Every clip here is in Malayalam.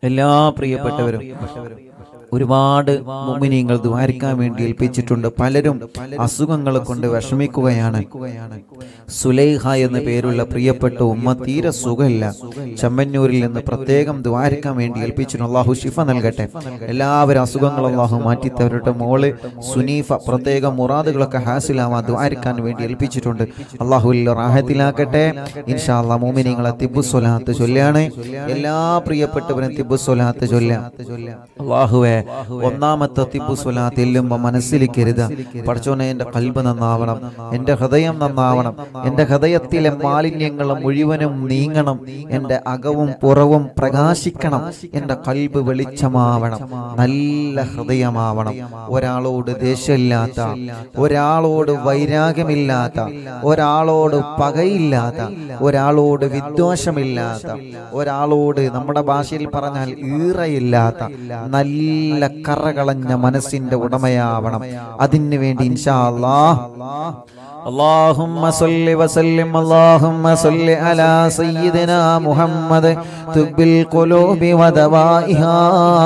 എല്ലാ പ്രിയപ്പെട്ടവരും ഒരുപാട് മുമിനിയങ്ങൾ ദ്വാരിക്കാൻ വേണ്ടി ഏൽപ്പിച്ചിട്ടുണ്ട് പലരും അസുഖങ്ങളെ കൊണ്ട് വിഷമിക്കുകയാണ് സുലൈഹ എന്ന പേരുള്ള പ്രിയപ്പെട്ട ഉമ്മ തീരെ സുഖമില്ല ചമ്മന്നൂരിൽ നിന്ന് പ്രത്യേകം ദ്വാരിക്കാൻ വേണ്ടി ഏൽപ്പിച്ചിട്ടുണ്ട് അള്ളാഹു ഷിഫ നൽകട്ടെ എല്ലാവരും അസുഖങ്ങൾ അള്ളാഹു മാറ്റിത്തവരുടെ മോള് സുനീഫ പ്രത്യേകം മുറാദുകളൊക്കെ ഹാസിലാവാൻ ദ്വാരിക്കാൻ വേണ്ടി ഏൽപ്പിച്ചിട്ടുണ്ട് അള്ളാഹുവിൽ റാഹത്തിലാക്കട്ടെ ഇൻഷാ അള്ളാഹ് മോമിനിങ്ങളെ തിബുസ്വലാത്ത് ചൊല്ലാണ് എല്ലാ പ്രിയപ്പെട്ടവരും തിബുസ്വലാത്ത് ചൊല്ലാം അള്ളാഹുവെ ഒന്നാമത്തെ തിബുസ്വലാത്ത് എല്ലുമ്പോ മനസ്സിലിക്കരുത് പഠിച്ചോനെ എന്റെ കൽബ് നന്നാവണം എന്റെ ഹൃദയം നന്നാവണം എന്റെ ഹൃദയത്തിലെ മാലിന്യങ്ങൾ മുഴുവനും നീങ്ങണം എന്റെ അകവും പുറവും പ്രകാശിക്കണം എന്റെ കൽബ് വെളിച്ചമാവണം നല്ല ഹൃദയമാവണം ഒരാളോട് ദേഷ്യമില്ലാത്ത ഒരാളോട് വൈരാഗ്യമില്ലാത്ത ഒരാളോട് പകയില്ലാത്ത ഒരാളോട് വിദ്വേഷമില്ലാത്ത ഒരാളോട് നമ്മുടെ ഭാഷയിൽ പറഞ്ഞാൽ ഈറയില്ലാത്ത നല്ല കറകളഞ്ഞ മനസ്സിന്റെ ഉടമയാവണം അതിനു വേണ്ടി ഇൻഷാ അല്ലാഹ് اللهم صل وسلم اللهم صل على سيدنا محمد طب القلوب ودوائها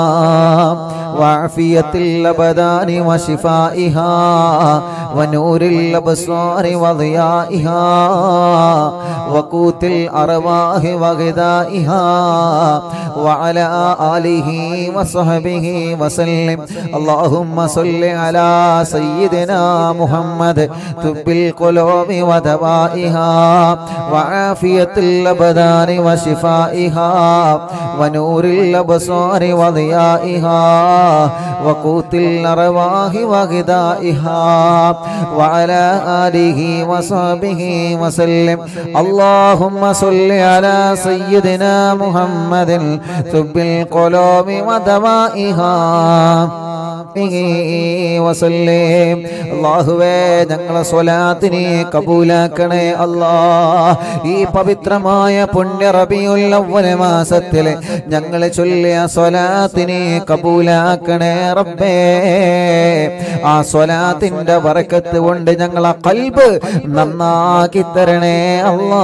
وعافية الأبدان وشفائها ونور الأبصار وضيائها وقوت الأرواح وغذائها وعلى آله وصحبه وسلم اللهم صل على سيدنا محمد طب القلوب ودوائها وعافية الأبدان وشفائها ونور الأبصار وضيائها وقوت الأرواح وغذائها وعلى آله وصحبه وسلم اللهم صل على سيدنا محمد طب القلوب ودوائها വസല്ലേം അള്ളാഹുവേ ഞങ്ങളെ സ്വലാത്തിനെ കബൂലാക്കണേ അല്ലാ ഈ പവിത്രമായ പുണ്യ റബിയുൽ അവ്വൽ മാസത്തിലെ ഞങ്ങൾ ചൊല്ലിയ സ്വലാത്തിനെ കബൂലാക്കണേ റബ്ബേ ആ സ്വലാത്തിന്റെ വറക്കത്ത് കൊണ്ട് ഞങ്ങളെ കൽബ് നന്നാക്കി തരണേ അല്ലാ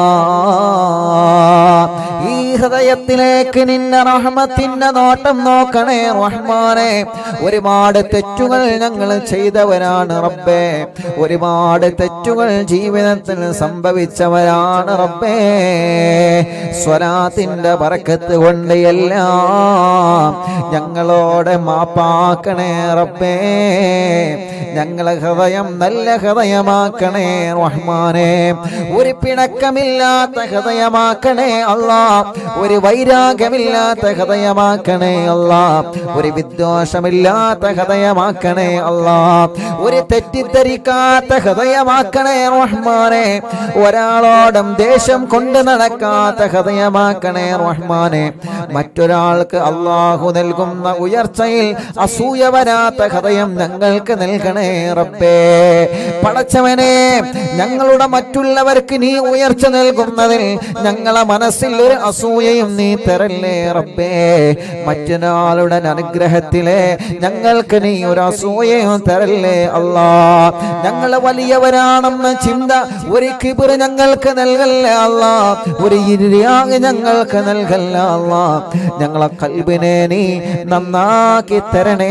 ഈ ഹൃദയത്തിലേക്ക് നിന്നെ റഹ്മത്തിന്റെ നോട്ടം നോക്കണേ റഹ്മാനെ ഒരുപാട് തെറ്റുകൾ ഞങ്ങൾ ചെയ്തവരാണ് റബ്ബേ ഒരുപാട് തെറ്റുകൾ ജീവിതത്തിൽ സംഭവിച്ചവരാണ് റബ്ബേ സ്വരാത്തിന്റെ പറക്കത്ത് കൊണ്ട് എല്ലാം ഞങ്ങളോട് മാപ്പാക്കണേ റബ്ബേ ഞങ്ങളെ ഹൃദയം നല്ല ഹൃദയമാക്കണേ റഹ്മാനെ ഒരു പിണക്കമില്ലാത്ത ഹൃദയമാക്കണേ അല്ലാ ഒരു വൈരാഗ്യമില്ലാത്ത ഹൃദയമാക്കണേ അല്ലാ ഒരു വിദ്വേഷമില്ലാത്ത ഹൃദയമാക്കണേ അല്ലാ ഒരു തെറ്റിദ്ധരിക്കാത്ത ഹൃദയമാക്കണേ റഹ്മാനെ ഒരാളോടും ദേഷ്യം കൊണ്ട് നടക്കാത്ത ഹൃദയമാക്കണേ റഹ്മാനെ മറ്റൊരാൾക്ക് അള്ളാഹു നൽകുന്ന ഉയർച്ചയിൽ അസൂയ വരാത്ത ഹൃദയം ഞങ്ങൾക്ക് നൽകണേ റബ്ബേ പടച്ചവനെ ഞങ്ങളുടെ മറ്റുള്ളവർക്ക് നീ ഉയർച്ച നൽകുന്നതിൽ ഞങ്ങളെ മനസ്സിൽ ഒരു അസൂയയും നീ തരല്ലേ റബ്ബേ മറ്റൊരാളുടെ അനുഗ്രഹത്തിലെ ഞങ്ങൾക്ക് നീ ഒരു അസൂയയും തരല്ലേ അല്ലാ ഞങ്ങൾ വലിയവരാണെന്ന ചിന്ത ഒരു കിബിർ ഞങ്ങൾക്ക് നൽകല്ല അല്ലാ ഒരു ഇരിയാഗ് ഞങ്ങൾക്ക് നൽകല്ല അല്ലാ ഞങ്ങളെ കൽബിനെ നീ നന്നാക്കി തരണേ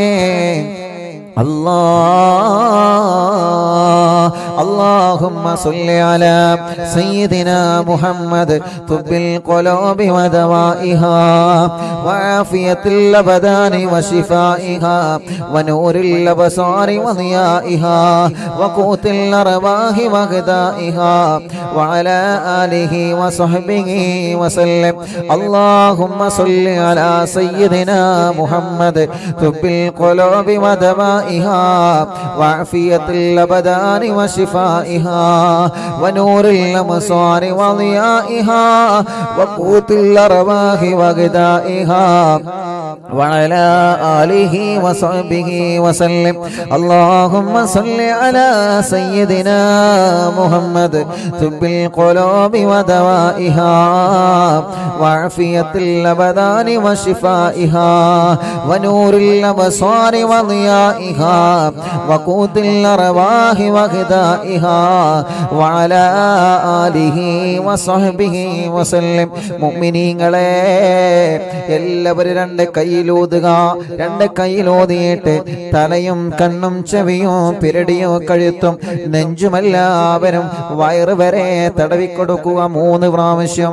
الله اللهم صل على سيدنا محمد طب القلوب ودوائها وعافية الأبدان وشفائها ونور الأبصار وضيائها وقوت الأرواح وغذائها وعلى آله وصحبه وسلم اللهم صل على سيدنا محمد طب القلوب ودوائها وعافية الأبدان وشفائها ونور الأبصار وضيائها وقوت الأرواح وغذائها وعلى آله وصحبه وسلم اللهم صل على سيدنا محمد طب القلوب ودوائها وعافية الأبدان وشفائها ونور الأبصار وضيائها وقوت الأرواح وغذائها وعلى آله وصحبه وسلم മുഅ്മിനീങ്ങളെ എല്ലാവരും രണ്ട് കൈയിലൂതുക രണ്ട് കൈയിലൂതിയിട്ട് തലയും കണ്ണും ചെവിയും പിരടിയും കഴുത്തും നെഞ്ചുമെല്ലാവരും വയറ് വരെ തടവിക്കൊടുക്കുക മൂന്ന് പ്രാവശ്യം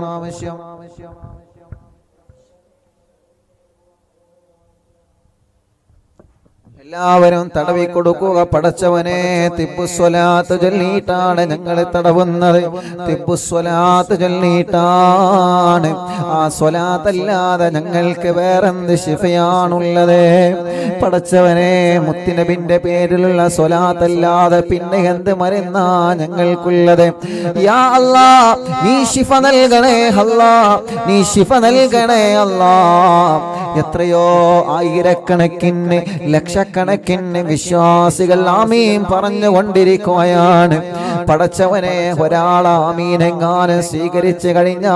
എല്ലാവരും തടവി കൊടുക്കുക പടച്ചവനെ തിപ്പുസ്വലാത്ത് ചൊല്ലിയിട്ടാണ് ഞങ്ങൾ തടവുന്നത് തിപ്പുസ്വലാത്ത് ചൊല്ലിയിട്ടാണ് ആ സ്വലാത്തല്ലാതെ ഞങ്ങൾക്ക് വേറെന്ത് ശിഫയാണുള്ളത് പടച്ചവനെ മുത്തിനബിന്റെ പേരിലുള്ള സ്വലാത്തല്ലാതെ പിന്നെ എന്ത് മരുന്നാ ഞങ്ങൾക്കുള്ളത് യാ അല്ലാ നീ ശിഫ നൽകണേ അല്ലാ നീ ശിഫ നൽകണേ അല്ലാ എത്രയോ ആയിരക്കണക്കിന് ലക്ഷക്കണക്കിന് വിശ്വാസികൾ ആമീൻ പറഞ്ഞുകൊണ്ടിരിക്കുകയാണ് പടച്ചവനെ ഒരാൾ ആമീനെങ്ങാനും സ്വീകരിച്ചു കഴിഞ്ഞാ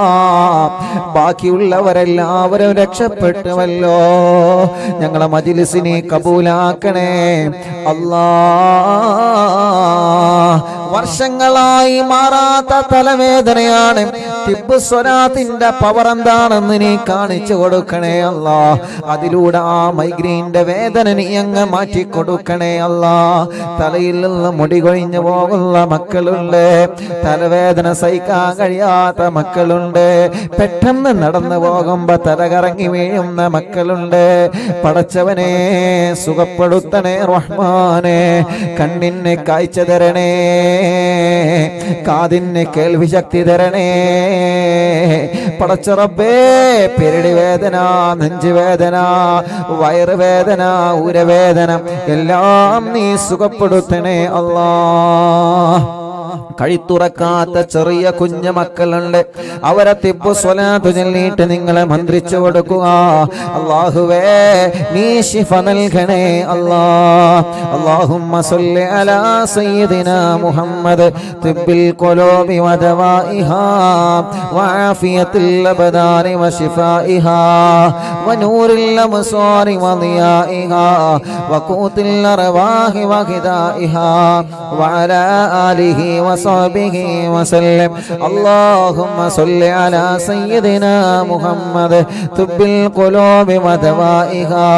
ബാക്കിയുള്ളവരെല്ലാവരും രക്ഷപ്പെട്ടുവല്ലോ ഞങ്ങളെ മജിലിസിനെ കബൂലാക്കണേ അല്ലാ വർഷങ്ങളായി മാറാത്ത തലവേദനയാണ് തിബ് സ്വരാത്തിന്റെ പവർ എന്താണെന്ന് നീ കാണിച്ചു കൊടുക്കണേ അല്ല അതിലൂടെ ആ മൈഗ്രെയിന്റെ വേദന നീ അങ്ങ് മാറ്റി കൊടുക്കണേ അല്ല തലയിൽ നിന്ന് മുടി കൊഴിഞ്ഞു പോകുന്ന മക്കളുണ്ട് തലവേദന സഹിക്കാൻ കഴിയാത്ത മക്കളുണ്ട് പെട്ടെന്ന് നടന്നു പോകുമ്പോ തല കറങ്ങി വീഴുന്ന മക്കളുണ്ട് പടച്ചവനെ സുഖപ്പെടുത്തണേ റഹ്മാനെ കണ്ണിന് കാഴ്ച തരണേ കാതിന് കേൾവി ശക്തി തരണേ പടച്ചറബേ പെരടി വേദന നെഞ്ചുവേദന വയറുവേദന ഉരവേദന എല്ലാം നീ സുഖപ്പെടുത്തണേ അല്ലാ കഴുത്തുറക്കാത്ത ചെറിയ കുഞ്ഞു മക്കളുണ്ട് അവരെ തിപ്പു സ്വലാത്തു ചൊല്ലിയിട്ട് നിങ്ങളെ മന്ത്രിച്ചു കൊടുക്കുക അള്ളാഹുവേ നീ ശിഫ നൽകണേ അല്ലാ അള്ളാഹുമ്മ സല്ലി അലാ സയ്യിദിനാ മുഹമ്മദ് തിബ്ബിൽ ഖുലൂബി വദവാഇഹാ വആഫിയത്തിൽ അബദാനി വശിഫാഇഹാ വനൂറിൽ അബ്സാരി വദിയാഇഹാ വഖൂത്തിൽ അർവാഹി വഹിദാഇഹാ വഅലാ ആലിഹി وصحبه وسلم اللهم صل على سيدنا محمد طب القلوب ودوائها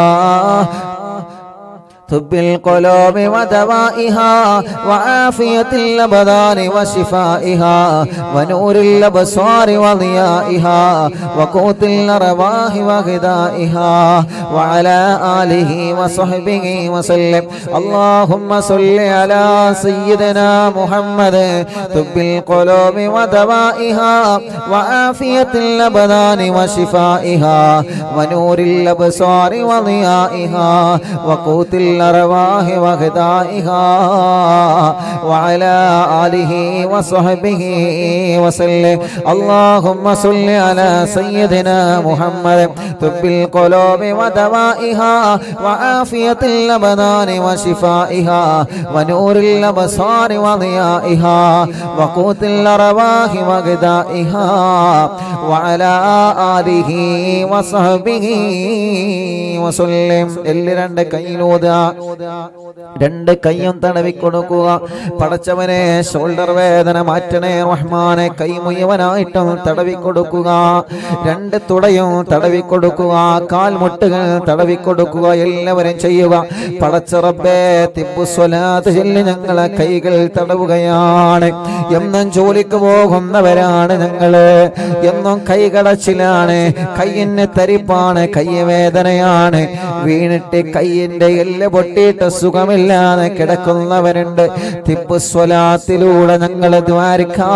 طب القلوب ودوائها وعافية الأبدان وشفائها ونور الأبصار وضيائها وقوت الأرواح وغذائها وعلى آله وصحبه وسلم اللهم صل على سيدنا محمد طب القلوب ودوائها وعافية الأبدان وشفائها ونور الأبصار وضيائها وقوت الأرواح وغذائها وعلى آله وصحبه وسلم اللهم صل على سيدنا محمد طب القلوب ودوائها وعافية الأبدان وشفائها ونور الأبصار وضيائها وقوت الأرواح وغذائها وعلى آله وصحبه وسلم اللي രണ്ട് കയ്യിലൂതുക രണ്ട് കൈയും തടവി കൊടുക്കുക പടച്ചവനെ ഷോൾഡർ വേദന മാറ്റണേ റഹ്മാനെ കൈ മുഴുവനായിട്ടും തടവി കൊടുക്കുക രണ്ട് തുടയും തടവി കൊടുക്കുക കാൽമുട്ടുകൾ തടവി കൊടുക്കുക എല്ലാവരും ചെയ്യുക പടച്ചറബേ തിബുസ്വലാത്ത് ചൊല്ലി ഞങ്ങളെ കൈകൾ തടവുകയാണ് എന്നും ജോലിക്ക് പോകുന്നവരാണ് ഞങ്ങള് എന്നും കൈകടച്ചിലാണ് കയ്യിന് തരിപ്പാണ് കൈ വേദനയാണ് വീണിട്ട് കയ്യിന്റെ എല്ല് പൊട്ടിയിട്ട് സുഖമില്ലാതെ കിടക്കുന്നവരുണ്ട് തിപ്പുസ്വലാത്തിലൂടെ ഞങ്ങൾ ദ്വാരിക്കാ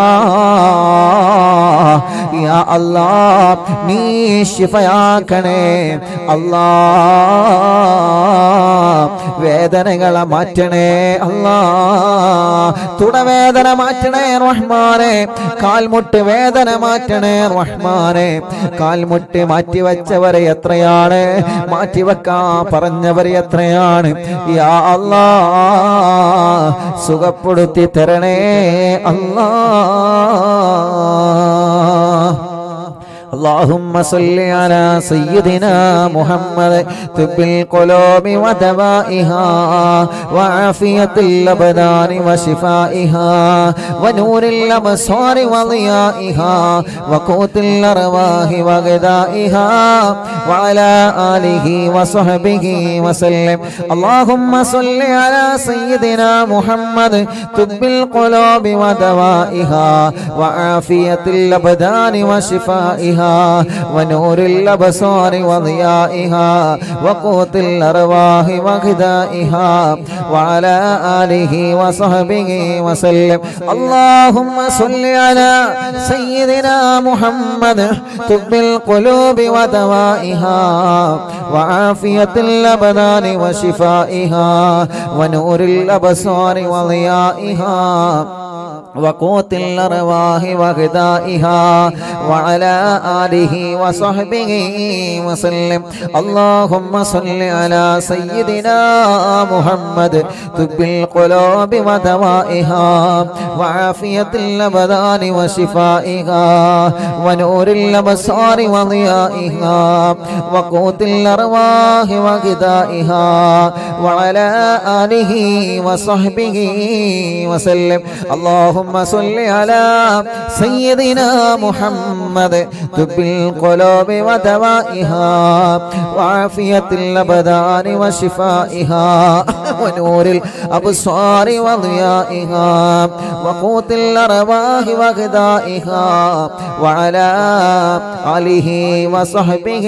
യാ അല്ലാ നീ ശിഫയാക്കണേ അല്ലാ വേദനകളെ മാറ്റണേ അല്ലാ തുടവേദന മാറ്റണേ റഹ്മാനെ കാൽമുട്ട് വേദന മാറ്റണേ റഹ്മാനെ കാൽമുട്ട് മാറ്റിവെച്ചവരെ എത്രയാണ് മാറ്റിവെക്കാ പറഞ്ഞവർ എത്രയാണ് യാ അല്ലാ സുഖപ്പെടുത്തി തരണേ അല്ലാ اللهم صل على سيدنا محمد طب القلوب ودوائها وعافية الأبدان وشفائها ونور الأبصار وضيائها وقوت الأرواح وغذائها وعلى آله وصحبه وسلم اللهم صل على سيدنا محمد طب القلوب ودوائها وعافية الأبدان وشفائها ونور الأبصار وضيائها وقوت الأرواح وغذائها وعلى آله وصحبه وسلم اللهم صل على سيدنا محمد طب القلوب ودوائها وعافية الأبدان وشفائها ونور الأبصار وضيائها وقوت الأرواح وغذائها وعلى آله وصحبه وسلم اللهم صل على سيدنا محمد طب القلوب ودوائها وعافية الأبدان وشفائها ونور الأبصار وضيائها وقوت الأرواح وغذائها وعلى آله وصحبه وسلم اللهم صل على سيدنا محمد طب القلوب ودوائها وعافية الأبدان وشفائها ونور الأبصار وضيائها وقوت الأرواح وغذائها وعلى آله وصحبه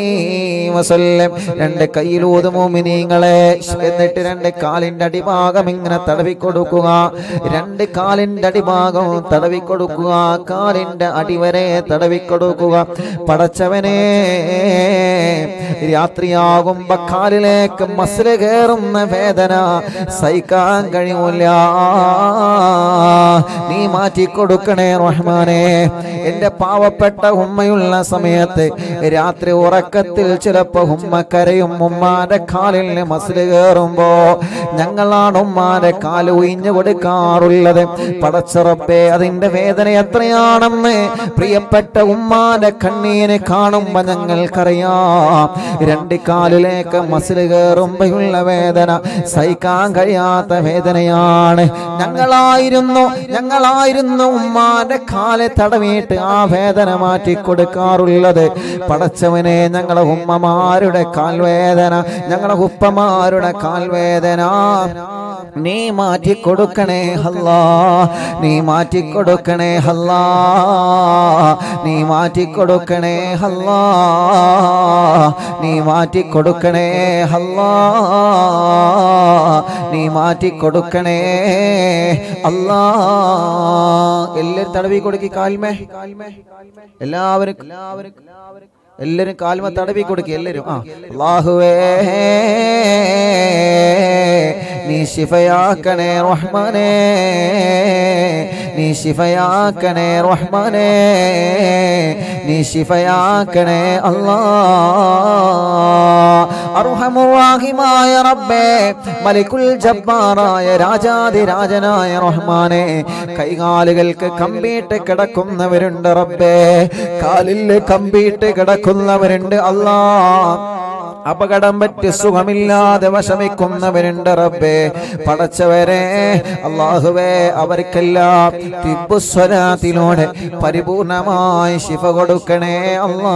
വസല്ലം രണ്ട് കയ്യിലൂത് മോമിനീങ്ങളെ എന്നിട്ട് രണ്ട് കാലിന്റെ അടിഭാഗം ഇങ്ങനെ തടവി കൊടുക്കുക രണ്ട് കാലിന്റെ അടിഭാഗം തടവി കൊടുക്കുക കാലിന്റെ അടിവരെ തടവി കൊടുക്കുക പടച്ചവനെ രാത്രിയാകുമ്പോ കാലിലേക്ക് മസില് കയറുന്ന വേദന സഹിക്കാൻ കഴിയൂല നീ മാറ്റി കൊടുക്കണേ റഹ്മാനെ എന്റെ പാവപ്പെട്ട ഉമ്മയുള്ള സമയത്ത് രാത്രി ഉറക്കത്തിൽ ചിലപ്പോ ഉമ്മ കരയും ഉമ്മാന്റെ കാലിൽ മസില് കയറുമ്പോ ഞങ്ങളാണ് ഉമ്മാന്റെ കാല് ഒയിഞ്ഞു കൊടുക്കാറുള്ളത് പടച്ചുറപ്പേ അതിന്റെ വേദന എത്രയാണെന്ന് പ്രിയപ്പെട്ട ഉമ്മാന്റെ കണ്ണീര് കാണുമ്പോ ഞങ്ങൾക്കറിയാം രണ്ട് കാലിലേക്ക് മസില് കയറുമ്പോഴുള്ള വേദന സഹിക്കാൻ കഴിയാത്ത വേദനയാണ് ഞങ്ങളായിരുന്നു ഞങ്ങളായിരുന്നു ഉമ്മാന്റെ കാലെ തടവിയിട്ട് ആ വേദന മാറ്റി കൊടുക്കാറുള്ളത് പടച്ചവനെ ഞങ്ങളെ ഉമ്മമാരുടെ കാൽവേദന ഞങ്ങളെ ഉപ്പമാരുടെ കാൽവേദന നീ മാറ്റി കൊടുക്കണേ ഹല്ലാ നീ മാറ്റി കൊടുക്കണേ ഹല്ലാ നീ മാറ്റി കൊടുക്കണേ ഹല്ലാ നീ മാറ്റി കൊടുക്കണേ ഹല്ലാ നീ മാറ്റി കൊടുക്കണേ അല്ലാ എല്ലാരും തടവി കൊടുക്കി കാൽമേ എല്ലാവരും എല്ലാവരും എല്ലാരും കാൽമ തടവി കൊടുക്കി എല്ലാരും ആ അല്ലാഹുവേ നീ ശിഫയാക്കണേ റഹ്മാനേ നീ ശിഫയാക്കണേ റഹ്മാനേ നീ ശിഫയാക്കണേ അല്ലാ അർഹമുറാഹിമായ റബ്ബേ മലിക്കുൽ ജബ്ബാറായ രാജാതിരാജനായ റഹ്മാനെ കൈകാലുകൾക്ക് കമ്പിയിട്ട് കിടക്കുന്നവരുണ്ട് റബ്ബേ കാലിൽ കമ്പിയിട്ട് കിടക്കുന്നവരുണ്ട് അല്ലാ അപകടം പറ്റി സുഖമില്ലാതെ വിഷമിക്കുന്നവരുണ്ട് റബ്ബേ പടച്ചവരെ അള്ളാഹുവേ അവർക്കെല്ലാം തിബുസ്വരാത്തിലൂടെ പരിപൂർണമായി ശിഫ കൊടുക്കണേ അല്ലാ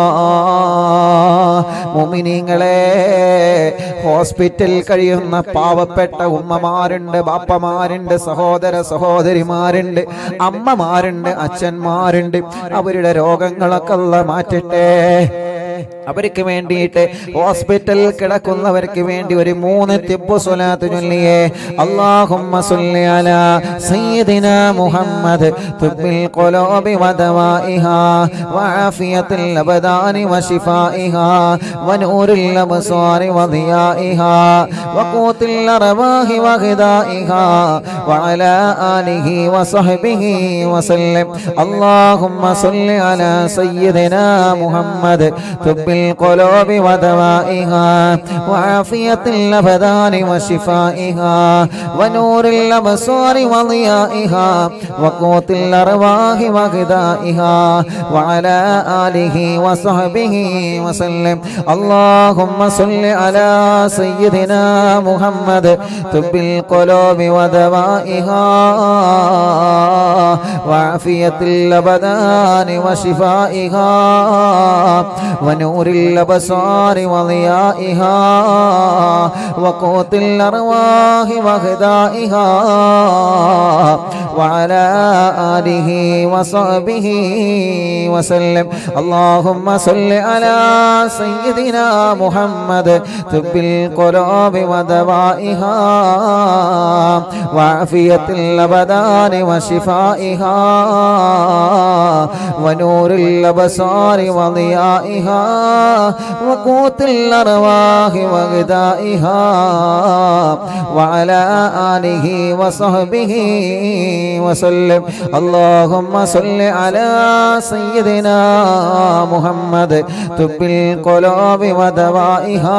മുമിനിങ്ങളെ ഹോസ്പിറ്റലിൽ കഴിയുന്ന പാവപ്പെട്ട ഉമ്മമാരുണ്ട് ബാപ്പമാരുണ്ട് സഹോദര സഹോദരിമാരുണ്ട് അമ്മമാരുണ്ട് അച്ഛന്മാരുണ്ട് അവരുടെ രോഗങ്ങളൊക്കെ അല്ല മാറ്റട്ടെ അവർക്ക് വേണ്ടിയിട്ട് ഹോസ്പിറ്റലിൽ കിടക്കുന്നവർക്ക് വേണ്ടി ഒരു മൂന്ന് തിബ്ബു സ്വലാത്ത് ചൊല്ലിയേ അല്ലാഹുമ്മ സല്ലി അലാ സയ്യിദിന മുഹമ്മദ് തുബ്ബിൽ ഖുലൂബി വദവാഇഹാ വആഫിയത്തിൽ അബദാനി വശിഫാഇഹാ വനൂറിൽ അബ്സാരി വദിയാഇഹാ വഖൂത്തിൽ അർവാഹി വഗദാഇഹാ വഅലാ ആലിഹി വസഹ്ബിഹി വസല്ലം اللهم صل على سيدنا محمد طب القلوب ودوائها وعافية الأبدان وشفائها ونور الأبصار وضيائها وقوت الأرواح وغذائها وعلى آله وصحبه وسلم اللهم صل على سيدنا محمد طب القلوب ودوائها وعافية الأبدان وشفائها ونور الأبصار وضيائها وقوت الأرواح وغذائها وعلى آله وصحبه وسلم اللهم صل على سيدنا محمد طب القلوب ودوائها وعافية الأبدان وشفائها ونور الأبصار وضيائها وقوت الأرواح وغذائها وعلى آله وصحبه وسلم اللهم صل على سيدنا محمد طب القلوب ودوائها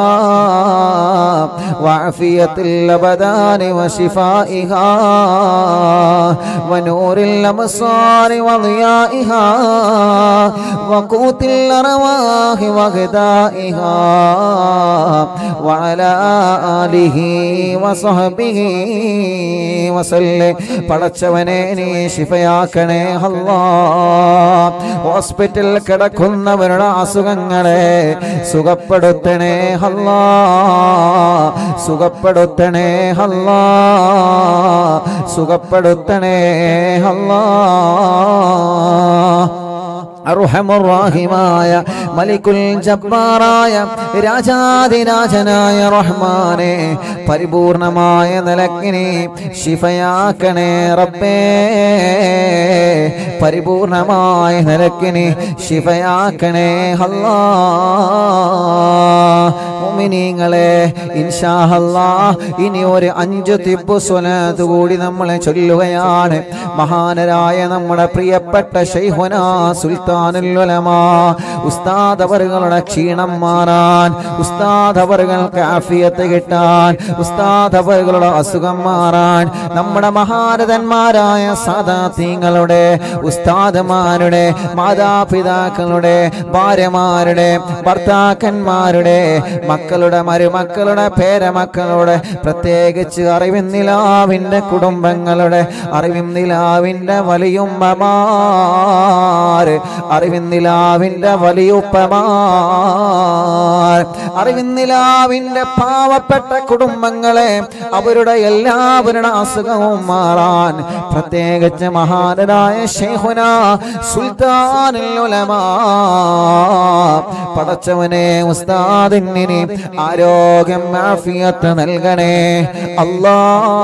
وعافية الأبدان وشفائها ونور الأبصار وضيائها وقوت الأرواح وغذائها وعلى آله وصحبه وسلم പടച്ചവനെ നീ ശിഫയാക്കണേ അല്ലാ ഹോസ്പിറ്റലിൽ കിടക്കുന്നവരുടെ അസുഖങ്ങളെ സുഖപ്പെടുത്തണേ അല്ലാ സുഖപ്പെടുത്തണേ അല്ലാ സുഖപ്പെടുത്തണേ അല്ലാ അർഹമുറാഹിമായ മലിക്കുൽ ജബ്ബാറായ രാജാതിരാജനായ റഹ്മാനെ പരിപൂർണമായ നിലക്കിനെ ശിഫയാക്കണേ റബ്ബേ പരിപൂർണമായ നിലക്കിനെ ശിഫയാക്കണേ അല്ലാ മുഅ്മിനീങ്ങളെ ഇൻഷാ അല്ലാ ഇനി ഒരു അഞ്ച് തിബ്ബു സ്വലാത്ത് കൂടി നമ്മളെ ചൊല്ലുകയാണ് മഹാനരായ നമ്മുടെ പ്രിയപ്പെട്ട ശൈഹുന സുൽത്താനുൽ ഉലമാ ഉസ്താദ് അവറുകളുടെ ക്ഷീണം മാറാൻ ഉസ്താദ് അവറുകൾക്ക് ആഫിയത്ത് കിട്ടാൻ ഉസ്താദ് അവറുകളുടെ അസുഖം മാറാൻ നമ്മുടെ മഹാരഥന്മാരായ സാദാത്യങ്ങളുടെ ഉസ്താദമാരുടെ മാതാപിതാക്കളുടെ ഭാര്യമാരുടെ ഭർത്താക്കന്മാരുടെ മക്കളുടെ മരുമക്കളുടെ പേരമക്കളുടെ പ്രത്യേകിച്ച് അറിവിന്നിലാവിൻ്റെ കുടുംബങ്ങളുടെ അറിവിന്നിലാവിൻ്റെ വലിയുമ്മമാർ അറിവിന്നിലാവിൻ്റെ വലിയുപ്പമാർ അറിവിന്നിലാവിൻ്റെ പാവപ്പെട്ട കുടുംബങ്ങളെ അവരുടെ എല്ലാവരുടെ അസുഖവും മാറാൻ പ്രത്യേകിച്ച് മഹാനരായ ഷെയ്ഹുന സുൽത്താനുൽ ഉലമാ പടച്ചവനെ ഉസ്താദിന് ആരോഗ്യം ആഫിയത്ത് നൽകണേ അല്ലാ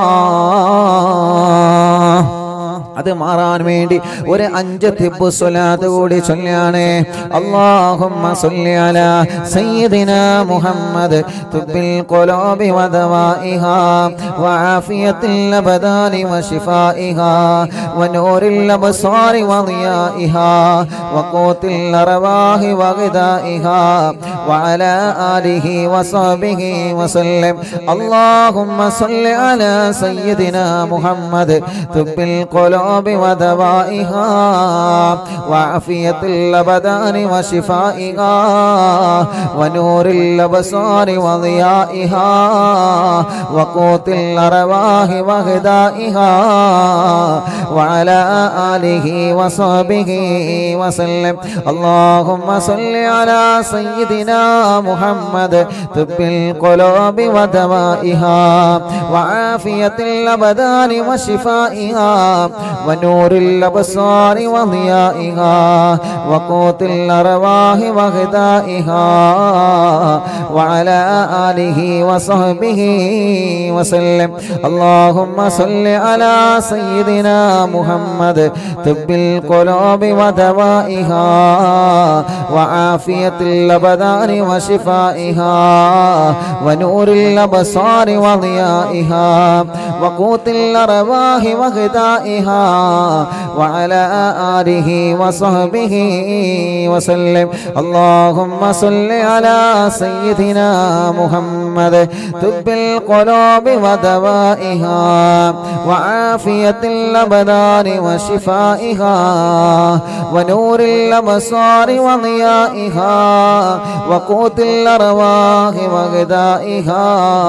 അത് മാറാൻ വേണ്ടി ഒരു അഞ്ച് തിബ് സ്വലാത്ത് കൂടി ചൊല്ലാണ് അല്ലാഹുമ്മ സല്ലി അലാ സയ്യിദിന മുഹമ്മദ് തുബിൽ ഖുലൂബി വദവാഇഹാ വആഫിയത്തിൽ അബദാനി വശിഫാഇഹാ വനൂറിൽ അബ്സാരി വദിയാഇഹാ വഖൂത്തിൽ അർവാഹി വഗദാഇഹാ وعلى آله وصحبه وسلم اللهم صل على سيدنا محمد طب القلوب ودوائها وعافية الأبدان وشفائها ونور الأبصار وضيائها وقوت الأرواح وغذائها وعلى آله وصحبه وسلم اللهم صل على سيدنا محمد طب القلوب ودوائها وعافية الأبدان وشفائها ونور الأبصار وضيائها وقوت الأرواح وغذائها وعلى آله وصحبه وسلم اللهم صل على سيدنا محمد طب القلوب ودوائها وعافية الأبدان وشفائها ونور الأبصار وضيائها وقوت الأرواح وغذائها وعلى آله وصحبه وسلم اللهم صل على سيدنا محمد طب القلوب ودوائها وعافية الأبدان وشفائها ونور الأبصار وضيائها وقوت الأرواح وغذائها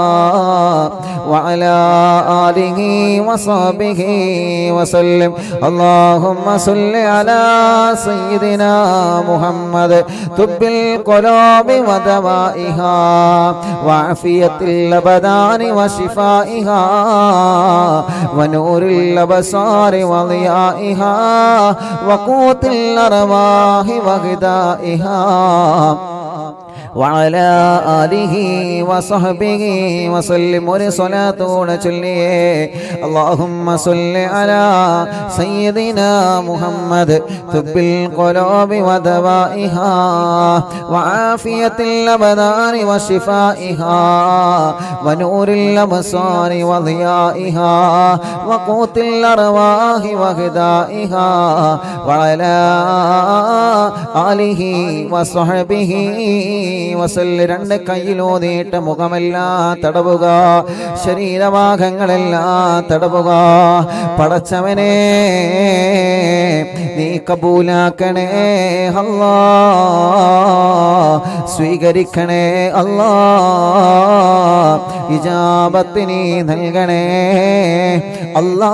وعلى آله وصحبه وسلم اللهم صل على سيدنا محمد طب القلوب ودوائها وعافية الأبدان وشفائها ونور الأبصار وضيائها وقوت الأرواح وغذائها وعلى آله وصحبه وسلم ورسلاته ചൊല്ലിയേ اللهم صل على سيدنا محمد طب القلوب ودوائها وعافية الأبدان وشفائها ونور الأبصار وضيائها وقوت الأرواح وغذائها وعلى آله وصحبه വസല്ല് രണ്ട് കയ്യിലോതിയിട്ട് മുഖമെല്ലാം തടവുക ശരീരഭാഗങ്ങളെല്ലാം തടവുക പടച്ചവനെ നീ കബൂലാക്കണേ അല്ലാ സ്വീകരിക്കണേ അല്ലാ ഇജാബത്തിനി നൽകണേ അല്ലാ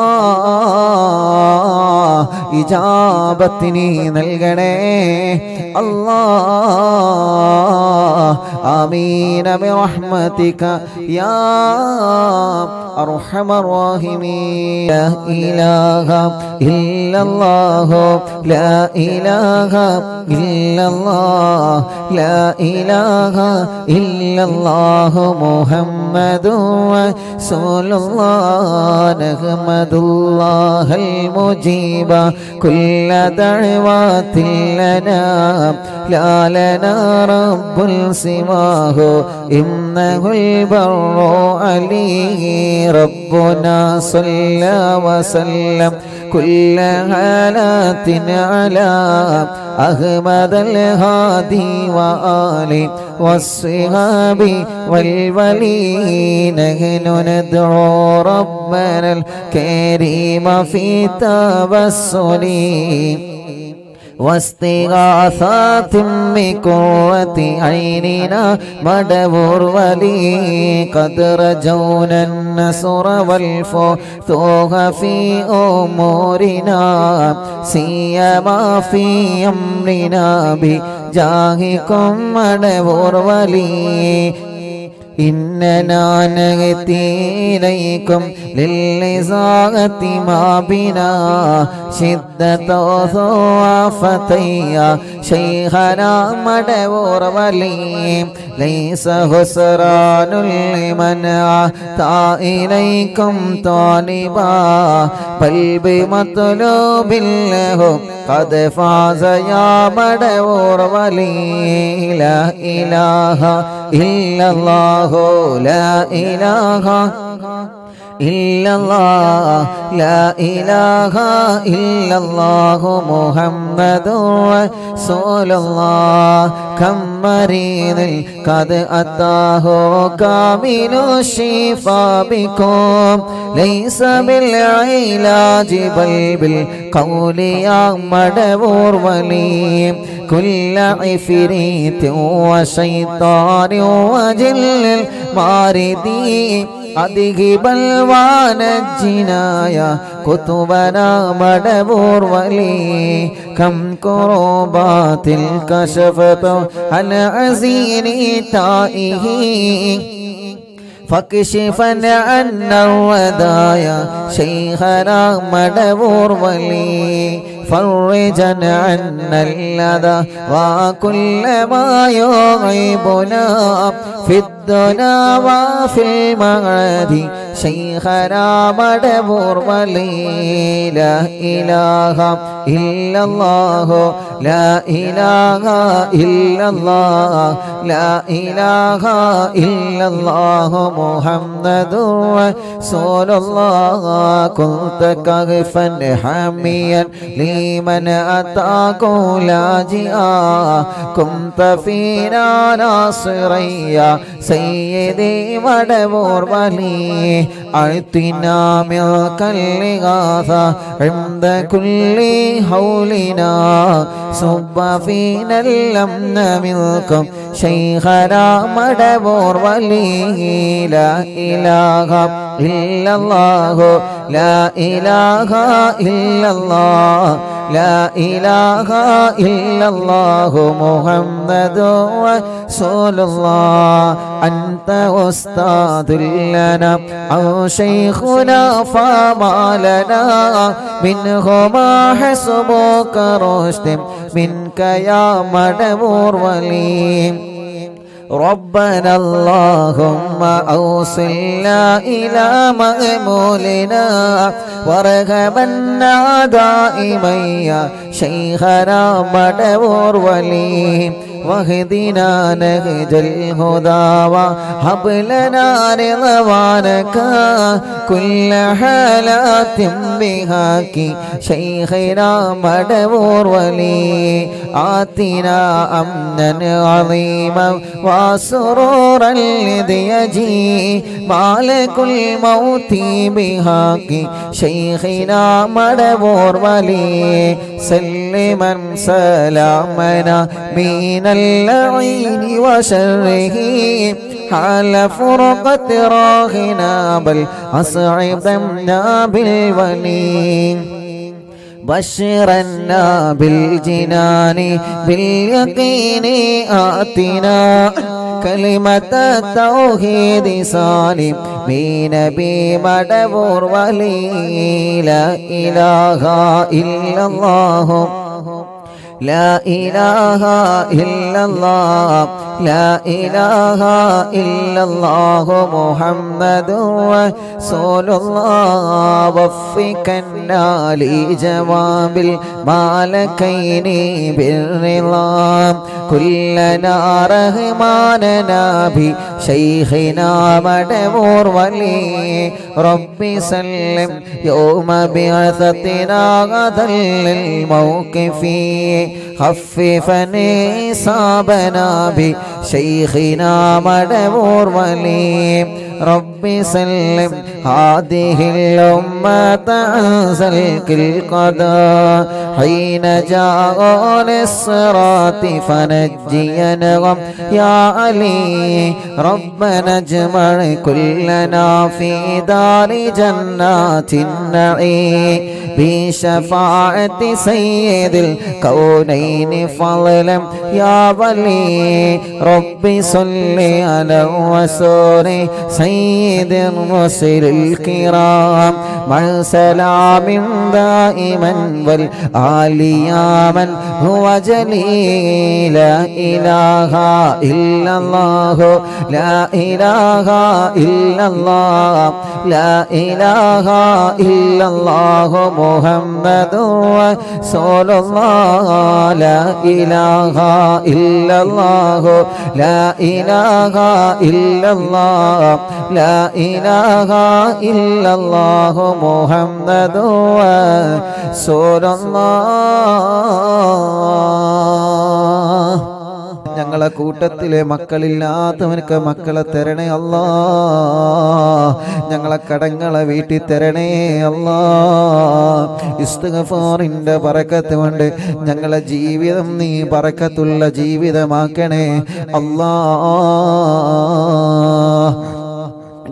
ഇജാബത്തിനി നൽകണേ അല്ലാ آمين برحمتك يا أرحم الراحمين لا إله إلا الله لا إله إلا الله لا إله إلا الله محمد رسول الله نحمد الله المجيب كل دعوات لنا لا لنا رب سواه إنه البر عليه ربنا صلى وسلم كل حالات على أحمد الهادي وآله والصحاب والولي نحن ندعو ربنا الكريم في تبسلي واستغاثات بقوة عيننا مدبر ولي قد رجونا النصر والفتوح في أمورنا سيما في أمرنا بجاهكم مدبر ولي إننا نأتي إليكم للإزاغة ما بنا شدة ضعفتي شيخنا مدور ولي ليس خسران لمن أتى إليكم طالبا بل بمطلوب له قد فاز يا مدور ولي لا إله إلا الله لا إله إلا الله لا إله إلا الله محمد رسول الله كم مريض قد أتاه كامل الشفاء بكم ليس بالعلاج بل بالقول يا مدبور ولي كل عفريت وشيطان وجل الماردين أذهب الجنايا كتبنا مدبور ولي كم كروبات كشفت عن عزين تائه فاكشفا عنا الردايا شيخنا مدبور ولي فرجا عنا اللذى وكل ما يغيبنا في الدنا وفي المعاد شيخنا مدبور ولي لا إله إلا الله لا إله إلا الله لا إله إلا الله محمد رسول الله كنت كغفا حاميا لمن أتاك لاجئا كنت فينا ناصريا سيدي مدبور ولي أعطنا ملك الإغاثة عند كل حولنا صب فينا الأمن منكم شيخنا مدبور ولي لا إله إلا الله لا إله إلا الله لا إله إلا الله محمد رسول الله أنت أستاذ لنا أو شيخنا فما لنا منهما حسبك رشد منك يا مدبور وليم ربنا اللهم أوصلنا إلى مأمولنا وارغبنا دائما يا شيخنا مدبور وليم واهدنا نهج الهدى وهب لنا رضوانك كل حالات بهاك شيخنا مدبور ولي آتنا أمنا عظيما وسرورا لذي يجي مالك الموت بهاك شيخنا مدبور ولي سلما سلامنا من اللعين وشره حال فرقة راهنا بل أصعدنا بالولي بشرنا بالجنان باليقين آتنا كلمة التوحيد سالم بنبي مدبور ولي لا إله إلا الله لا إله إلا الله لا إله إلا الله محمد رسول الله وفقنا لجواب المالكين بالرضا كلنا رحماننا بشيخنا مدبور ولي ربي سلم يوم بعثتنا غدا للموقف خففني صابنا بشيخنا مدبور ولي ربي سلم هذه الأمة عن سلك القضاء حين جاء للصراط فنجينا يا علي ربنا اجمع كلنا في دار جنات النعيم بشفاعة سيد الكونين فضلا يا ولي ربي صل على الرسول سيد الرسل الكرام مع سلام دائما والآل يا من هو جليل لا إله إلا الله لا إله إلا الله لا إله إلا الله محمد رسول الله لا إله إلا الله لا إله إلا الله لا إله إلا الله محمد رسول الله ഞങ്ങളെ കൂട്ടത്തിലെ മക്കളില്ലാത്തവനക്ക് മക്കളെ തരണേ അല്ലാ ഞങ്ങളെ കടങ്ങളെ വീട്ടിൽ തരണേ അല്ലാ ഇസ്തഗഫാറിന്റെ പറക്കത്ത് കൊണ്ട് ഞങ്ങളെ ജീവിതം നീ പറക്കത്തുള്ള ജീവിതമാക്കണേ അല്ലാ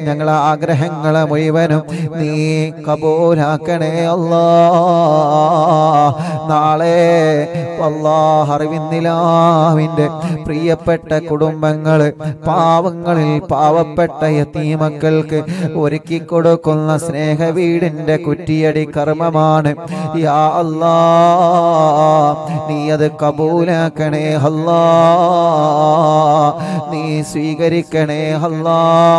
ഞങ്ങളെ ആഗ്രഹങ്ങളെ മുഴുവനും നീ കബൂലാക്കണേ അല്ലാ നാളെ അള്ളാഹറിവിന്നിലാവിൻ്റെ പ്രിയപ്പെട്ട കുടുംബങ്ങൾ പാവങ്ങളിൽ പാവപ്പെട്ട യത്തീമക്കൾക്ക് ഒരുക്കി കൊടുക്കുന്ന സ്നേഹ വീടിൻ്റെ കുറ്റിയടി കർമ്മമാണ് യാ അല്ലാ നീ അത് കബൂലാക്കണേ അല്ലാ നീ സ്വീകരിക്കണേ അല്ലാ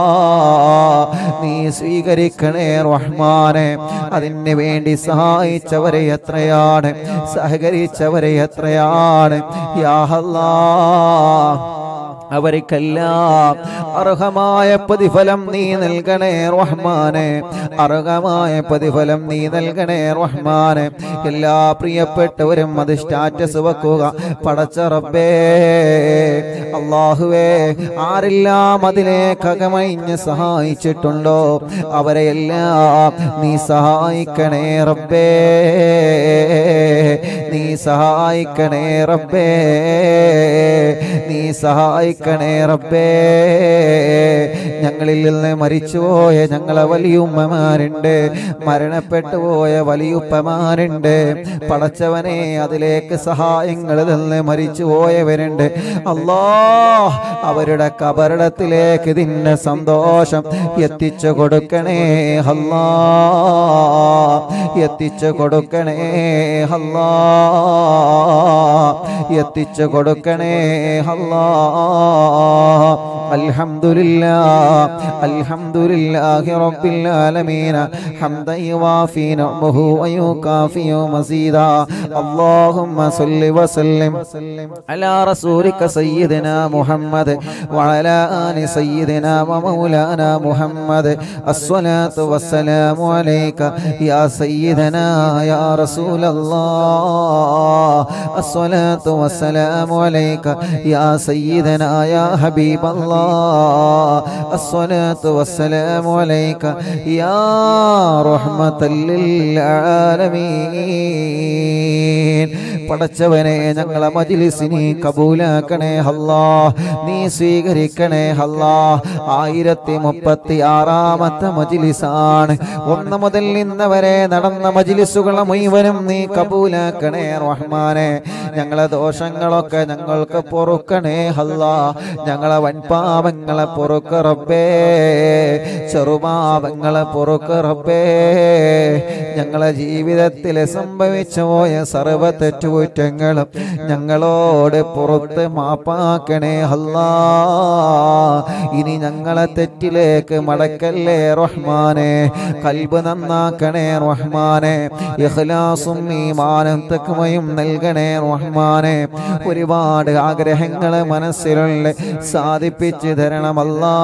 നീ സ്വീകരിക്കണേ റഹ്മാനെ അതിന് വേണ്ടി സഹായിച്ചവരെ എത്രയാണ് സഹകരിച്ചവരെ എത്രയാണ് യാ അല്ലാ അവർക്കെല്ലാം അർഹമായ പ്രതിഫലം നീ നൽകണേ റഹ്മാനെ അർഹമായ പ്രതിഫലം നീ നൽകണേ റഹ്മാനെ എല്ലാ പ്രിയപ്പെട്ടവരും അത് സ്റ്റാറ്റസ് വെക്കുക പടച്ച റബ്ബേ അള്ളാഹുവേ ആരെല്ലാം അതിലേക്ക് അകമഴിഞ്ഞ് സഹായിച്ചിട്ടുണ്ടോ അവരെ എല്ലാം നീ സഹായിക്കണേ റബ്ബേ നീ സഹായിക്കണേ റബ്ബേ നീ സഹായിക്കണേ റബ്ബേ ഞങ്ങളിൽ നിന്ന് മരിച്ചുപോയ ഞങ്ങളെ വലിയുമ്മമാരുണ്ട് മരണപ്പെട്ടു പോയ വലിയുപ്പമാരുണ്ട് പടച്ചവനെ അതിലേക്ക് സഹായങ്ങളിൽ നിന്ന് മരിച്ചു പോയവരുണ്ട് അല്ലാ അവരുടെ കബറിടത്തിലേക്ക് ഇതിൻ്റെ സന്തോഷം എത്തിച്ചു കൊടുക്കണേ അല്ലാ എത്തിച്ചു കൊടുക്കണേ അല്ലാ എത്തിച്ചു കൊടുക്കണേ അല്ലാ അൽഹംദുലില്ലാ അൽഹംദുലില്ലാഹി റബ്ബിൽ ആലമീൻ ഹംദൻ യുവാഫി നഅ്മുഹു വയുകാഫി മസീദാ اللهم صل وسلم على رسولك سيدنا محمد وعلى آل سيدنا ومولانا محمد الصلاة والسلام عليك يا سيدنا يا رسول الله الصلاة والسلام عليك يا سيدنا يا حبيب الله الصلاة والسلام عليك يا رحمة للعالمين പടച്ചവനെ ഞങ്ങളെ മജിലിസിനി കബൂലാക്കണേ ഹല്ലാ നീ സ്വീകരിക്കണേ ഹല്ലാ ആയിരത്തി മുപ്പത്തി ആറാമത്തെ മജിലിസാണ് ഒന്ന് മുതൽ ഇന്ന് വരെ നടന്ന മജിലിസുകളെ മുഴുവനും നീ കബൂലാക്കണേ റഹ്മാനെ ഞങ്ങളെ ദോഷങ്ങളൊക്കെ ഞങ്ങൾക്ക് പൊറുക്കണേ ഹല്ലാ ഞങ്ങളെ വൻപാപങ്ങളെ പൊറുക്ക റബ്ബേ ചെറുപാപങ്ങളെ പൊറുക്ക റബ്ബേ ഞങ്ങളെ ജീവിതത്തിൽ സംഭവിച്ചു പോയ സർവ തെറ്റുകുറ്റങ്ങളും ഞങ്ങളോട് പുറത്ത് മാപ്പാക്കണേ അല്ലാ ഇനി ഞങ്ങളെ തെറ്റിലേക്ക് മടക്കല്ലേ റഹ്മാനെ കൽബ് നന്നാക്കണേ റഹ്മാനെ ഇഖ്ലാസും ഈമാനും തക്മയും നൽകണേ റഹ്മാനെ ഒരുപാട് ആഗ്രഹങ്ങൾ മനസ്സിലുള്ള സാധിപ്പിച്ചു തരണമല്ലാ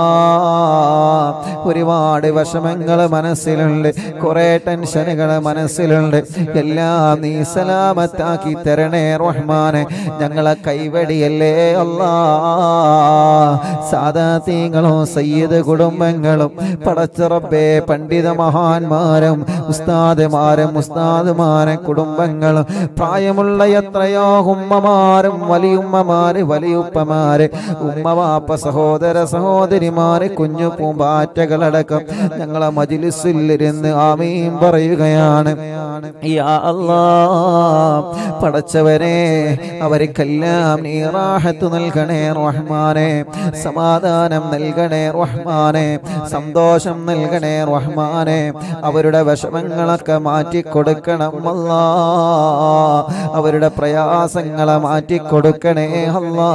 ഒരുപാട് വിഷമങ്ങൾ മനസ്സിലുണ്ട് കുറെ ടെൻഷനുകൾ മനസ്സിലുണ്ട് എല്ലാം നീ സലാമത്താക്കി തരണേ റഹ്മാനെ ഞങ്ങളെ കൈവടിയല്ലേ അല്ലാ സാദാത്യങ്ങളും സയ്യിദ് കുടുംബങ്ങളും പടച്ചറബേ പണ്ഡിത മഹാന്മാരും ഉസ്താദുമാരും ഉസ്താദുമാരും കുടുംബങ്ങളും പ്രായമുള്ള എത്രയോ ഉമ്മമാരും വലിയുമ്മമാര് വലിയുപ്പമാര് ഉമ്മവാപ്പ സഹോദര സഹോദരിമാര് കുഞ്ഞു പൂമ്പാറ്റകളടക്കം ഞങ്ങളെ മജിലിസിലിരുന്ന് ആമീൻ പറയുകയാണ് യാ അല്ലാ പടച്ചവനെ അവർക്കെല്ലാം നീ റാഹത്ത് നൽകണേ റഹ്മാനെ സമാധാനം നൽകണേ റഹ്മാനെ സന്തോഷം നൽകണേ റഹ്മാനെ അവരുടെ വിഷമങ്ങളൊക്കെ മാറ്റിക്കൊടുക്കണം അല്ലാ അവരുടെ പ്രയാസങ്ങളെ മാറ്റിക്കൊടുക്കണേ അല്ലാ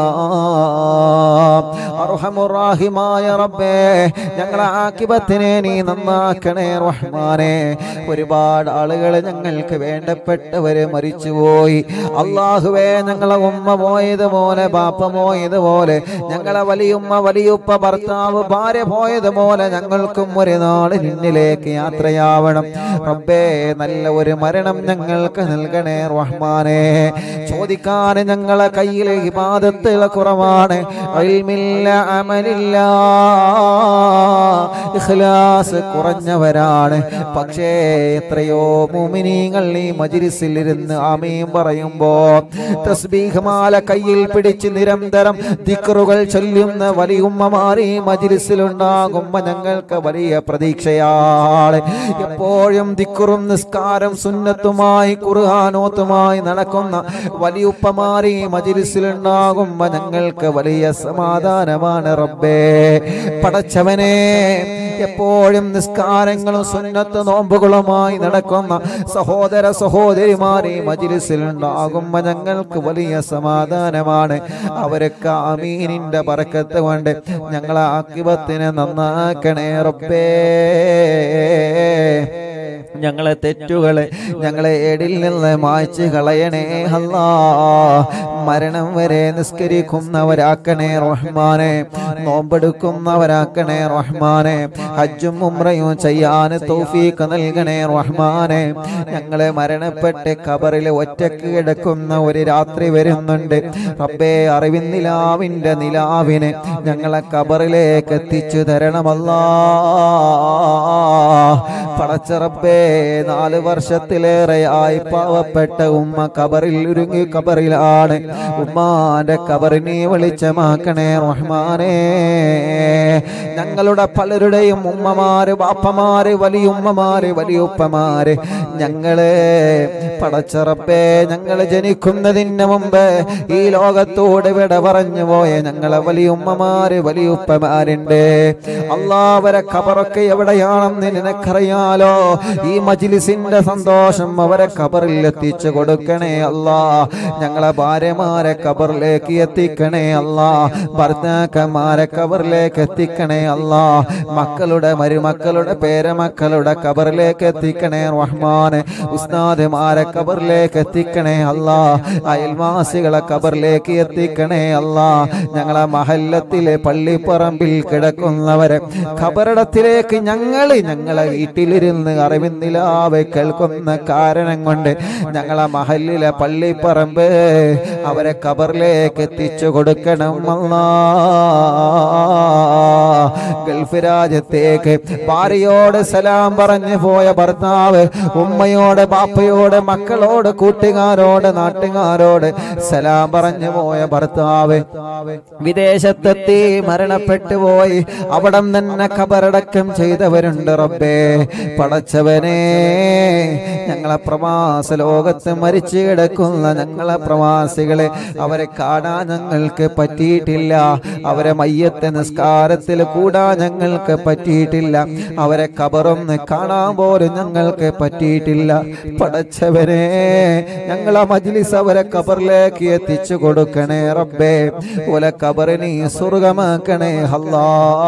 അർഹമുറാഹിമായ റബ്ബേ ഞങ്ങളെ ആക്കിബത്തിനെ നീ നന്നാക്കണേ റഹ്മാനെ ഒരുപാട് ആളുകൾ ഞങ്ങൾക്ക് വേണ്ടപ്പെട്ടവര് മരിച്ചുപോയി അള്ളാഹുവേ ഞങ്ങളെ ഉമ്മ പോയതുപോലെ ബാപ്പ പോയതുപോലെ ഞങ്ങളെ വലിയുമ്മ വലിയുപ്പ ഭർത്താവ് ഭാര്യ പോയതുപോലെ ഞങ്ങൾക്കും ഒരു നാട് നിന്നിലേക്ക് യാത്രയാവണം റബ്ബേ നല്ല ഒരു മരണം ഞങ്ങൾക്ക് നൽകണേ റഹ്മാനെ ചോദിക്കാൻ ഞങ്ങളെ കയ്യിലെ ഇബാദത്തുകൾ കുറവാണ് ഇൽമില്ല അമലില്ല ഇഖ്ലാസ് കുറഞ്ഞവരാണ് പക്ഷേ എത്രയോ മുമിനീങ്ങൾ ഈ മജിലിസിൽ ഇരുന്ന് ആമീൻ പറയും പറയുമ്പോ തസ്ബീഹമാല കയ്യിൽ പിടിച്ച് നിരന്തരം ദിക്റുകൾ ചൊല്ലുന്ന വലിയുമ്മമാർ ഈ മജിലിസിലുണ്ടാകുമ്പോ ഞങ്ങൾക്ക് വലിയ പ്രതീക്ഷയാണ് എപ്പോഴും ദിക്റും നിസ്കാരം സുന്നത്തുമായി ഖുർആാനോത്തുമായി നടക്കുന്ന വലിയുപ്പമാർ ഈ മജിലിസിലുണ്ടാകുമ്പോ ഞങ്ങൾക്ക് വലിയ സമാധാനമാണ് റബ്ബേ പടച്ചവനെ എപ്പോഴും നിസ്കാരങ്ങളും സുന്നത്ത് നോമ്പുകളുമായി നടക്കുന്ന സഹോദര സഹോദരിമാർ ഈ മജിലിസിലുണ്ടാകുമ്പോ ഞങ്ങൾക്ക് വലിയ സമാധാനമാണ് അവരൊക്കെ അമീനിന്റെ പറക്കത്ത് കൊണ്ട് ഞങ്ങളെ ആക്കിബത്തിനെ നന്നാക്കണേ റബ്ബേ ഞങ്ങളെ തെറ്റുകളെ ഞങ്ങളെ ഏടിൽ നിന്ന് മായ്ച്ച് കളയണേ അല്ലാ മരണം വരെ നിസ്കരിക്കുന്നവരാക്കണേ റഹ്മാനെ നോമ്പെടുക്കുന്നവരാക്കണേ റഹ്മാനെ ഹജ്ജും ഉംറയും ചെയ്യാൻ തൗഫീഖ് നൽകണേ റഹ്മാനെ ഞങ്ങളെ മരണപ്പെട്ട് കബറിൽ ഒറ്റക്ക് കിടക്കുന്ന ഒരു രാത്രി വരുന്നുണ്ട് റബ്ബേ അറിവിൻ നിലാവിന്റെ നിലാവിനെ ഞങ്ങളെ കബറിലേക്ക് എത്തിച്ചു തരണമല്ലാ പടച്ചറബേ നാല് വർഷത്തിലേറെയായി പാവപ്പെട്ട ഉമ്മ കബറിൽ ഒരുങ്ങി കബറിലാണ് ഉമ്മാന്റെ കബറിനെ വെളിച്ചമാക്കണേ റഹ്മാനേ ഞങ്ങളുടെ പലരുടെയും ഉമ്മമാര് ബാപ്പമാര് വലിയുമ്മമാര് വലിയുപ്പമാര് ഞങ്ങള് പടച്ചറപ്പേ ഞങ്ങള് ജനിക്കുന്നതിന് മുമ്പ് ഈ ലോകത്തോട് വിട പറഞ്ഞു പോയ ഞങ്ങളെ വലിയുമ്മമാര് വലിയുപ്പമാരുണ്ട് അള്ളാവരെ ഖബറൊക്കെ എവിടെയാണെന്ന് നിനക്കറിയാലോ ഈ മജിലിസിന്റെ സന്തോഷം അവരെ ഖബറിൽ എത്തിച്ചു കൊടുക്കണേ അല്ലാ ഞങ്ങളെ ഭാര്യമാരെ ഖബറിലേക്ക് എത്തിക്കണേ അല്ലാ ഭർത്താക്കന്മാരെ ഖബറിലേക്ക് എത്തിക്കണേ അല്ലാ മക്കളുടെ മരുമക്കളുടെ പേരമക്കളുടെ ഖബറിലേക്ക് എത്തിക്കണേ റഹ്മാന് ഉസ്താദുമാരെ ഖബറിലേക്ക് എത്തിക്കണേ അല്ലാ അയൽവാസികളെ ഖബറിലേക്ക് എത്തിക്കണേ അല്ലാ ഞങ്ങളെ മഹല്ലത്തിലെ പള്ളിപ്പറമ്പിൽ കിടക്കുന്നവരെ ഖബറിടത്തിലേക്ക് ഞങ്ങൾ ഞങ്ങളെ വീട്ടിലിരുന്ന് അറിവിന്നിലാവ് കേൾക്കുന്ന കാരണം കൊണ്ട് ഞങ്ങളെ മഹല്ലിലെ പള്ളിപ്പറമ്പ് അവരെ ഖബറിലേക്ക് എത്തിച്ചു കൊടുക്കണം അല്ലാ ഗൾഫ് രാജ്യത്തേക്ക് ഭാര്യയോട് സലാം പറഞ്ഞു പോയ ഭർത്താവ് ഉമ്മയോട് ബാപ്പയോട് മക്കളോട് കൂട്ടുകാരോട് നാട്ടുകാരോട് സലാം പറഞ്ഞു പോയ ഭർത്താവ് വിദേശത്തെത്തി മരണപ്പെട്ടു പോയി അവിടം തന്നെ ഖബറടക്കം ചെയ്തവരുണ്ട് റബ്ബേ പടച്ചവനെ ഞങ്ങളെ പ്രവാസ ലോകത്ത് മരിച്ചു കിടക്കുന്ന ഞങ്ങളെ പ്രവാസികളെ അവരെ കാണാൻ ഞങ്ങൾക്ക് പറ്റിയിട്ടില്ല അവരെ മയ്യത്തെ നിസ്കാരത്തിൽ കൂടാൻ ഞങ്ങൾക്ക് പറ്റിയിട്ടില്ല അവരെ കബറൊന്ന് കാണാൻ പോലും ഞങ്ങൾക്ക് പറ്റിയിട്ടില്ല പടച്ചവനെ ഞങ്ങളെ മജ്ലിസ് അവരെ കബറിലേക്ക് എത്തിച്ചു കൊടുക്കണേ റബ്ബേ ഓല കബറിനെ സ്വർഗമാക്കണേ അല്ലാ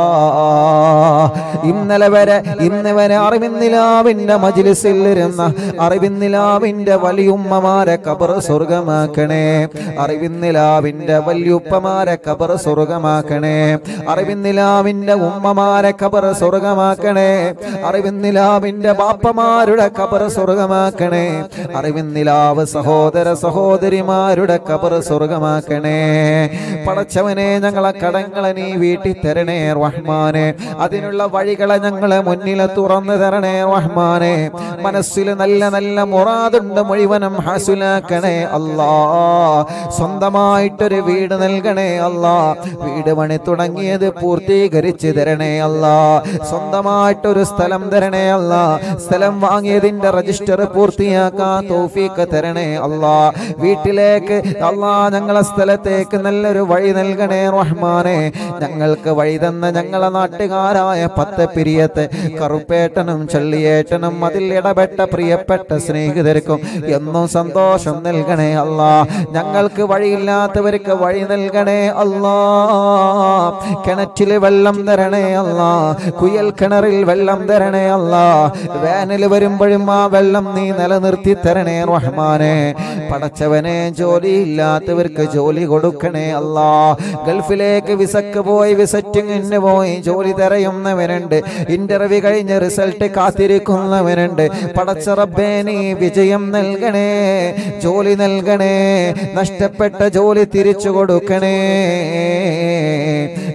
ഇന്നലെ വരെ ഇന്ന് വരെ അറിവിന്നിലാവിന്റെ മജ്ലിസിൽ ഇരുന്ന അറിവിന്നിലാവിന്റെ വലിയുമ്മമാരെ കബർ സ്വർഗമാക്കണേ അറിവിന്നിലാവിന്റെ വലിയുപ്പമാരെ കബർ സ്വർഗമാക്കണേ അറിവിന്നിലാവിന്റെ ഉമ്മമാരെ കബർ സ്വർഗമാക്കണേ അറിവിന്നിലാവിന്റെ ബാപ്പമാരുടെ കബർ സ്വർഗമാക്കണേ അറിവിന്നിലാവ് സഹോദര സഹോദരിമാരുടെ കബർ സ്വർഗമാക്കണേ പടച്ചവനെ ഞങ്ങളെ കടങ്ങളെ നീ വീട്ടി തരണേ റഹ്മാനെ അതിനുള്ള വഴികളെ ഞങ്ങളെ മുന്നിൽ തുറന്നു തരണേ റഹ്മാനെ മനസ്സിൽ നല്ല നല്ല മുറാദുണ്ട് മുഴുവനും ഹാസുലാക്കണേ അല്ലാ സ്വന്തമായിട്ടൊരു വീട് നൽകണേ അല്ലാ വീട് പണി തുടങ്ങിയത് പൂർത്തീകരിച്ച് തരണേ അല്ലാ സ്വന്തമായിട്ടൊരു സ്ഥലം തരണേ അല്ലാ സ്ഥലം വാങ്ങിയതിന്റെ രജിസ്റ്റർ പൂർത്തിയാക്കാൻ തോഫീക്ക് തരണേ അല്ലാ വീട്ടിലേക്ക് അല്ലാ ഞങ്ങളെ സ്ഥലത്തേക്ക് നല്ലൊരു വഴി നൽകണേ റഹ്മാനെ ഞങ്ങൾക്ക് വഴി തന്ന ഞങ്ങളെ നാട്ടുകാരായ പത്ത് പിരിയത്തെ കറുപ്പേട്ടനും ചള്ളിയേട്ടനും അതിൽ ഇടപെട്ട പ്രിയപ്പെട്ട സ്നേഹിതർക്കും എന്നും സന്തോഷം നൽകണേ അല്ലാ ഞങ്ങൾക്ക് വഴിയില്ലാത്തവർക്ക് വഴി നൽകണേ അല്ലാ കിണറ്റിൽ വെള്ളം തരണേ അല്ലാ കുയൽ കിണറിൽ വെള്ളം തരണേ അല്ലാ വേനൽ വരുമ്പോഴും ആ വെള്ളം നീ നിലനിർത്തി തരണേ റഹ്മാനെ പടച്ചവനെ ജോലിയില്ലാത്തവർക്ക് ജോലി കൊടുക്കണേ അല്ലാ ഗൾഫിലേക്ക് വിസക്ക് പോയി വിസറ്റിങ്ങിന് പോയി ജോലി തിരയുന്നവനുണ്ട് ഇന്റർവ്യൂ കഴിഞ്ഞ് റിസൾട്ട് കാത്തിരിക്കുന്നവനുണ്ട് പടച്ചറബേ നീ വിജയം നൽകണേ ജോലി നൽകണേ നഷ്ടപ്പെട്ട ജോലി തിരിച്ചു കൊടുക്കണേ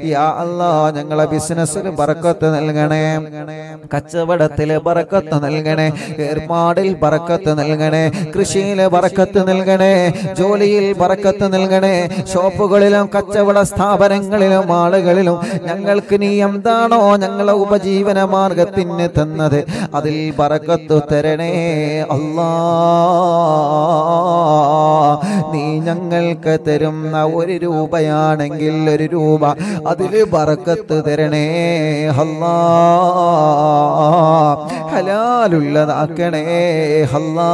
യാ അല്ലാ ഞങ്ങളെ ബിസിനസ്സിൽ ബറക്കത്ത് നൽകണേ കച്ചവടത്തിൽ ബറക്കത്ത് നൽകണേ ഏർപ്പാടിൽ ബറക്കത്ത് നൽകണേ കൃഷിയിൽ ബറക്കത്ത് നൽകണേ ജോലിയിൽ ബറക്കത്ത് നൽകണേ ഷോപ്പുകളിലും കച്ചവട സ്ഥാപനങ്ങളിലും ആളുകളിലും ഞങ്ങൾക്ക് നീ എന്താണോ ഞങ്ങളെ ഉപജീവന മാർഗത്തിന് തന്നത് അതിൽ ബറക്കത്ത് തരണേ അല്ലാ നീ ഞങ്ങൾക്ക് തരുന്ന ഒരു രൂപയാണെങ്കിൽ ഒരു രൂപ അതിൽ ബറക്കത്ത് തരണേ അല്ലാ ഹലാലുള്ളതാക്കണേ അല്ലാ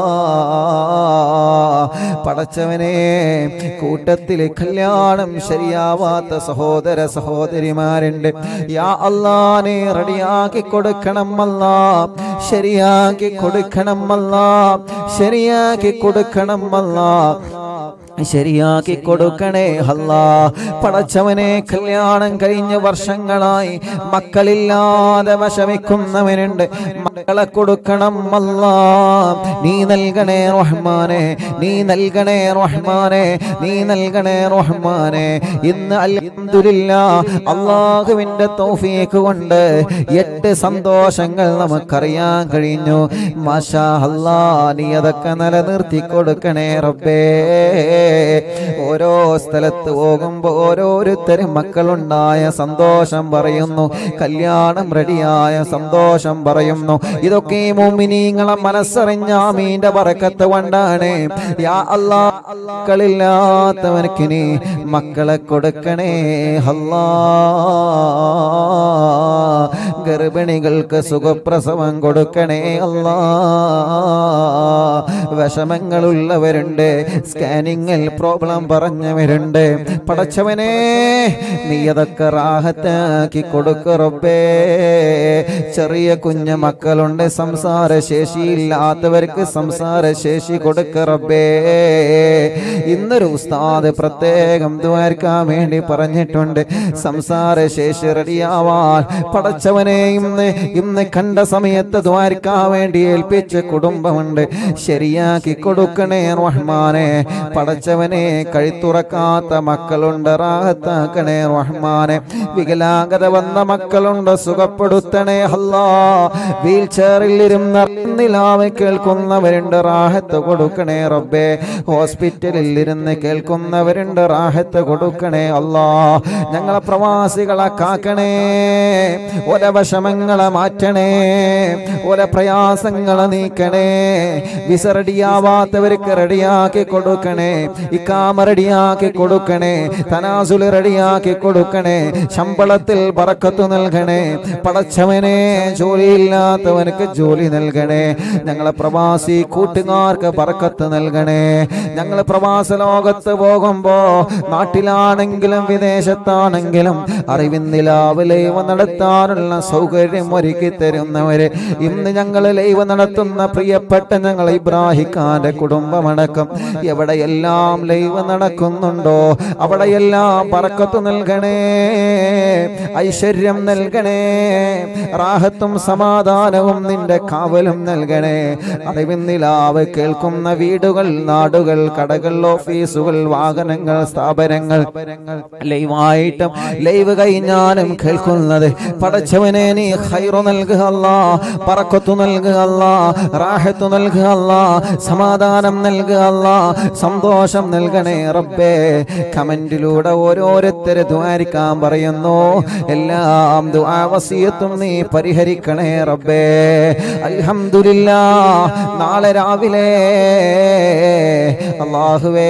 പടച്ചവനെ കൂട്ടത്തിൽ കല്യാണം ശരിയാവാത്ത സഹോദര സഹോദരിമാരുണ്ട് യാ അല്ലാനെ റെഡിയാക്കി കൊടുക്കണം അല്ലാ ശരിയാക്കി കൊടുക്കണം അല്ലാ ശരിയാക്കി കൊടുക്കണം അല്ലാ ശരിയാക്കി കൊടുക്കണേ അല്ലാ പടച്ചവനെ കല്യാണം കഴിഞ്ഞ വർഷങ്ങളായി മക്കളില്ലാതെ വിഷമിക്കുന്നവനുണ്ട് മക്കളെ കൊടുക്കണം അല്ലാ നീ നൽകണേ റഹ്മാനെ നീ നൽകണേ റഹ്മാനെ നീ നൽകണേ റഹ്മാനെ ഇന്ന് അൽഹംദുലില്ലാ അള്ളാഹുവിന്റെ തൗഫീഖ് കൊണ്ട് എട്ട് സന്തോഷങ്ങൾ നമുക്കറിയാൻ കഴിഞ്ഞു മാഷാ അല്ലാ നീ അതൊക്കെ നിലനിർത്തി കൊടുക്കണേ റബ്ബേ ഓരോ സ്ഥലത്ത് പോകുമ്പോൾ ഓരോരുത്തരും മക്കളുണ്ടായ സന്തോഷം പറയുന്നു കല്യാണം റെഡിയായ സന്തോഷം പറയുന്നു ഇതൊക്കെ ഈ മുമിനീങ്ങളെ മനസ്സറിഞ്ഞ ആമീന്റെ പറക്കത്ത് കൊണ്ടാണ് യാ അല്ലാ മക്കളില്ലാത്തവനക്ക് നീ മക്കളെ കൊടുക്കണേ അല്ലാ ഗർഭിണികൾക്ക് സുഖപ്രസവം കൊടുക്കണേ അല്ലാ വിഷമങ്ങളുള്ളവരുണ്ട് സ്കാനിങ്ങിൽ പ്രോബ്ലം പറഞ്ഞവരുണ്ട് പടച്ചവനെ നീ അതൊക്കെ റാഹത്താക്കി കൊടുക്കുറപ്പേ ചെറിയ കുഞ്ഞു മക്കളുണ്ട് സംസാര ശേഷിയില്ലാത്തവർക്ക് സംസാര ശേഷി കൊടുക്കുറപ്പേ ഇന്നൊരു ഉസ്താദ് പ്രത്യേകം ദ്വാരക്കാൻ വേണ്ടി പറഞ്ഞിട്ടുണ്ട് സംസാര ശേഷി റെഡിയാവാൻ പടച്ചവനെ ഇന്ന് ഇന്ന് കണ്ട സമയത്ത് ദ്വാരക്കാൻ വേണ്ടി ഏൽപ്പിച്ച കുടുംബമുണ്ട് ശരിയാക്കി കൊടുക്കണേ റഹ്മാനെ പടച്ചവനെ കഴുത്തുറക്കാത്ത മക്കളുണ്ട് റാഹത്താക്കണേ റഹ്മാനെ വികലാംഗത വന്ന മക്കളുണ്ട് സുഖപ്പെടുത്തണേ അല്ലാ വീൽ ചെയറിൽ ഇരുന്ന് നിലാവ് കേൾക്കുന്നവരുണ്ട് റാഹത്ത് കൊടുക്കണേ റബ്ബേ ഹോസ്പിറ്റലിൽ ഇരുന്ന് കേൾക്കുന്നവരുണ്ട് റാഹത്ത് കൊടുക്കണേ അല്ലാ ഞങ്ങളെ പ്രവാസികളെ കാക്കണേ ഒര വിഷമങ്ങളെ മാറ്റണേ ഒര പ്രയാസങ്ങളെ നീക്കണേ വിസ റെഡിയാവാത്തവർക്ക് റെഡിയാക്കി കൊടുക്കണേ ഇക്കാമ റെഡിയാക്കി കൊടുക്കണേ തനാസുല് റെഡിയാക്കി കൊടുക്കണേ ശമ്പളത്തിൽ പറക്കത്ത് നൽകണേ പടച്ചവനെ ജോലിയില്ലാത്തവനക്ക് ജോലി നൽകണേ ഞങ്ങളെ പ്രവാസി കൂട്ടുകാർക്ക് പറക്കത്ത് നൽകണേ ഞങ്ങൾ പ്രവാസ ലോകത്ത് പോകുമ്പോ നാട്ടിലാണെങ്കിലും വിദേശത്താണെങ്കിലും അറിവിൻ നിലാവ് ലൈവ് നടത്താനുള്ള സൗകര്യം ഒരുക്കി തരുന്നവര് ഇന്ന് ഞങ്ങൾ ലൈവ് നടത്തുന്ന പ്രിയപ്പെട്ട ഞങ്ങൾ ഇബ്രാഹിഖാന്റെ കുടുംബമടക്കം എവിടെയെല്ലാം ലൈവ് നടക്കുന്നുണ്ടോ അവിടെയെല്ലാം പറക്കത്ത് നൽകണേ ഐശ്വര്യം നൽകണേ റാഹത്തും സമാധാനവും നിന്റെ കാവലും നൽകണേ അറിവിൻ നിലാവ് കേൾക്കുന്ന വീടുകൾ നാടുകൾ കടകൾ ഓഫീസുകൾ വാഹനങ്ങൾ സ്ഥാപനങ്ങൾ ലൈവായിട്ടും ലൈവ് കഴിഞ്ഞാലും കേൾക്കുന്നത് പടച്ചവനെ നീ ഹൈറു നൽകുക അല്ലാ പറക്കത്തു നൽകുക അല്ലാ റാഹത്തു നൽകുക അല്ലാ സമാധാനം നൽകുക അല്ലാ സന്തോഷം നൽകണേ റബ്ബേ കമന്റിലൂടെ ഓരോരുത്തരെ ദ്വാരിക്കാൻ പറയുന്നു എല്ലാം ദുആവസിയത്തും നീ പരിഹരിക്കണേ റബ്ബേ അൽഹംദുലില്ലാ നാളെ രാവിലെ അള്ളാഹുവേ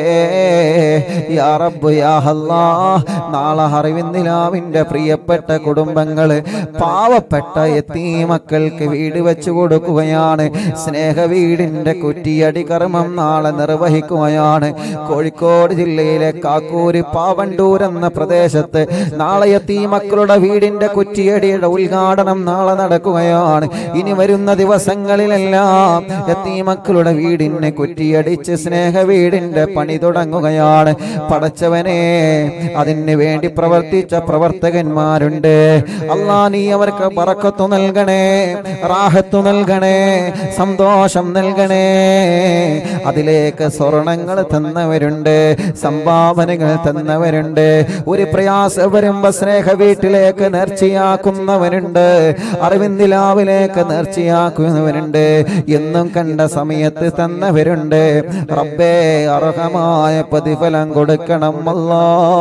യാ റബ്ബ് യാ അല്ലാ നാളെ അറിവിന്ദിലാവിന്റെ പ്രിയപ്പെട്ട കുടുംബങ്ങള് പാവപ്പെട്ട എത്തീ മക്കൾക്ക് വീട് വെച്ചു കൊടുക്കുകയാണ് സ്നേഹ വീടിന്റെ കുറ്റിയടി കർമ്മം നാളെ നിർവഹിക്കുകയാണ് കോഴിക്കോട് ജില്ലയിലെ കാക്കൂര് പാവണ്ടൂർ എന്ന പ്രദേശത്ത് നാളെ എത്തീ മക്കളുടെ വീടിന്റെ കുറ്റിയടിയുടെ ഉദ്ഘാടനം നാളെ നടക്കുകയാണ് ഇനി വരുന്ന ദിവസങ്ങളിലെല്ലാം എത്തീ മക്കളുടെ വീടിനെ കുറ്റിയടിച്ച് സ്നേഹ വീടിന്റെ പണി തുടങ്ങുകയാണ് പടച്ചവനെ അതിന് വേണ്ടി പ്രവർത്തിച്ച പ്രവർത്തകന്മാരുണ്ട് അല്ലാ നീ അവർക്ക് പറക്കത്തു നൽകണേ റാഹത്തു നൽകണേ സന്തോഷം നൽകണേ അതിലേക്ക് സ്വർണങ്ങൾ തന്നവരുണ്ട് സംഭാവനകൾ തന്നവരുണ്ട് ഒരു പ്രയാസം വരുമ്പോ സ്നേഹ വീട്ടിലേക്ക് നേർച്ചയാക്കുന്നവരുണ്ട് അറിവിന്ദിലാവിലേക്ക് നേർച്ചയാക്കുന്നവരുണ്ട് എന്നും കണ്ട സമയത്ത് തന്നവരുണ്ട് റബ്ബേ അർഹമായ പ്രതിഫലം കൊടുക്കണം അല്ലാ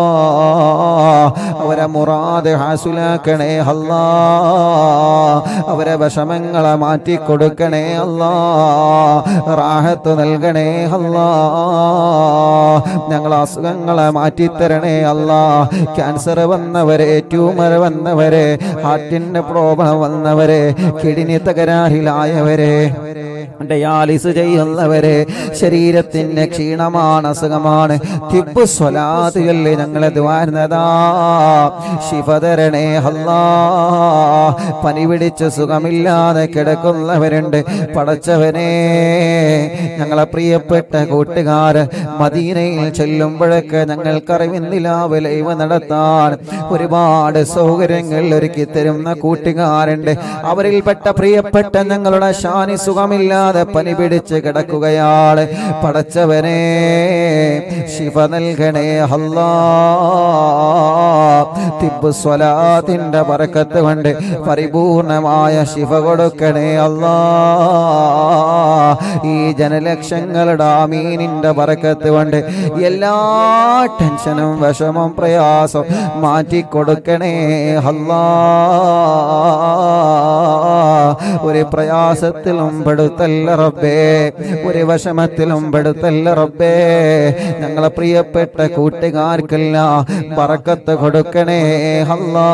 അവരെ മുറാദ് ഹാസുലാക്കണേ അല്ലാ അവരെ വിഷമങ്ങളെ മാറ്റി കൊടുക്കണേ അല്ലാ റാഹത്ത് നൽകണേ അല്ലാ ഞങ്ങൾ അസുഖങ്ങളെ മാറ്റിത്തരണേ അല്ലാ ക്യാൻസർ വന്നവരെ ട്യൂമർ വന്നവരെ ഹാർട്ടിന്റെ പ്രോബ്ലം വന്നവരെ കിഡ്നി തകരാറിലായവരെ ഡയാലിസ് ചെയ്യുന്നവരെ ശരീരത്തിന്റെ ക്ഷീണമാണ് അസുഖമാണ് തിബ് സ്വലാത്തുകളിൽ ഞങ്ങളെ ദ്വാരുന്നതാ ശിവതരണേ അല്ലാ പനി പിടിച്ച് സുഖമില്ലാതെ കിടക്കുന്നവരുണ്ട് പടച്ചവനെ ഞങ്ങളെ പ്രിയപ്പെട്ട കൂട്ടുകാർ മദീനയിൽ ചെല്ലുമ്പോഴൊക്കെ ഞങ്ങൾക്കറിവിന്നില്ല ലൈവ് നടത്താൻ ഒരുപാട് സൗകര്യങ്ങൾ ഒരുക്കി തരുന്ന കൂട്ടുകാരുണ്ട് അവരിൽപ്പെട്ട പ്രിയപ്പെട്ട ഞങ്ങളുടെ ശാനി സുഖമില്ലാതെ പനി പിടിച്ച് കിടക്കുകയാണ് പടച്ചവനെ ശിവ നൽകണേ അല്ലാ തിബ് സ്വലാത്തിന്റെ പറക്കത്ത് കൊണ്ട് പരിപൂർണമായ ശിവ കൊടുക്കണേ അല്ലാ ഈ ജനലക്ഷങ്ങളുടെ ആമീനിന്റെ പറക്കത്ത് കൊണ്ട് എല്ലാ ടെൻഷനും വിഷമം പ്രയാസം മാറ്റിക്കൊടുക്കണേ അല്ലാ ഒരു പ്രയാസത്തിലും പെടുത്തല്ല റബ്ബേ ഒരു വിഷമത്തിലും പെടുത്തല്ല റബ്ബേ ഞങ്ങളെ പ്രിയപ്പെട്ട കൂട്ടുകാർക്കെല്ലാം പറക്കത്ത് കൊടുക്കണേ അല്ലാ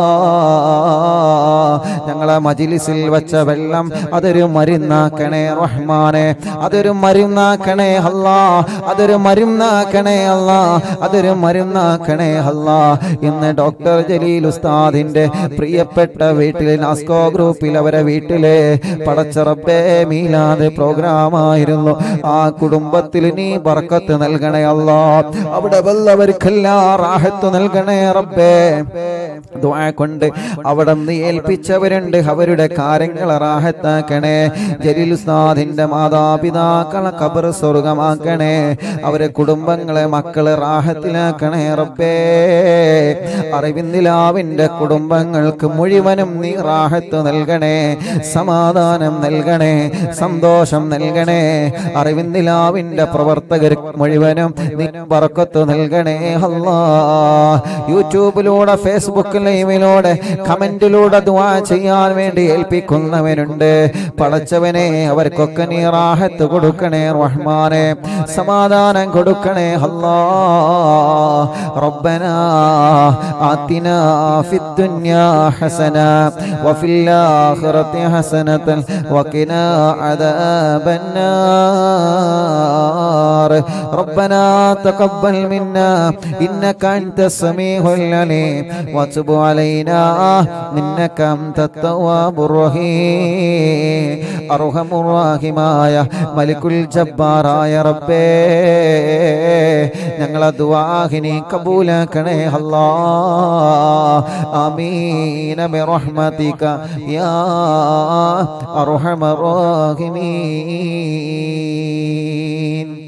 ഞങ്ങളെ മജിലിസിൽ വെച്ച വെള്ളം അതൊരു മരുന്നാക്കണേ റഹ്മാനെ അതൊരു മരുന്നാക്കണേ അല്ലാ അതൊരു മരുന്നാക്കണേ അല്ലാ അതൊരു മരുന്നാക്കണേ അല്ലാ ഇന്ന് ഡോക്ടർ ജലീൽ ഉസ്താദിന്റെ പ്രിയപ്പെട്ട വീട്ടിൽ നാസ്കോ ഗ്രൂപ്പിൽ അവരെ വീട്ടിലെ പടച്ചറബേ മീലാത് പ്രോഗ്രാം ആയിരുന്നു ആ കുടുംബത്തിൽ നീ ബർക്കത്ത് നൽകണേ അല്ലാ അവിടെ വല്ലവർക്കെല്ലാം റാഹത്ത് നൽകണേ റബ്ബേ ദുആ കൊണ്ട് അവിടെ നീ ഏൽപ്പിച്ചവരുണ്ട് അവരുടെ കാര്യങ്ങൾ റാഹത്താക്കണേ ജലീൽ ഉസ്താദിന്റെ മാതാപിതാക്കളെ ഖബർ സ്വർഗമാക്കണേ അവരെ കുടുംബങ്ങളെ മക്കളെ റാഹത്തിലാക്കണേ റബ്ബേ അറിവിന്ദിലാവിന്റെ കുടുംബങ്ങൾക്ക് മുഴുവനും നീ റാഹത്ത് നൽകണേ സമാധാനം നൽകണേ സന്തോഷം നൽകണേ അറിവിന്ദിലാവിന്റെ പ്രവർത്തകർ മുഴുവനും നീ ബർക്കത്ത് നൽകണേ അല്ലാ യൂട്യൂബിലൂടെ ഫേസ്ബുക്ക് ലൈവിലൂടെ കമന്റിലൂടെ ദുആ ചെയ്യാൻ വേണ്ടി ഏൽപ്പിക്കുന്നവരുണ്ട് പടച്ചവനെ അവർക്കൊക്കെ നീ റാഹത്ത് കൊടുക്കണേ റഹ്മാനെ സമാധാനം കൊടുക്കണേ അല്ലാ റബ്ബനാ ആതിനാ ഫിദ് ദുനിയാ ഹസന വഫിൽ ആഖിറതി ഹസനതൻ വഖിനാ അദാബന്നാർ ربنا تقبل منا إنك أنت السميع العليم وتب علينا إنك أنت التواب الرحيم أرحم الراحماയ മലിക്കുൽ ജബ്ബാറായ റബ്ബേ ഞങ്ങളെ ദുആഹിനി കബൂലാക്കണേ അല്ലാ ആമീന ബിറഹ്മതിക യാ അർഹമർ റഹീമീൻ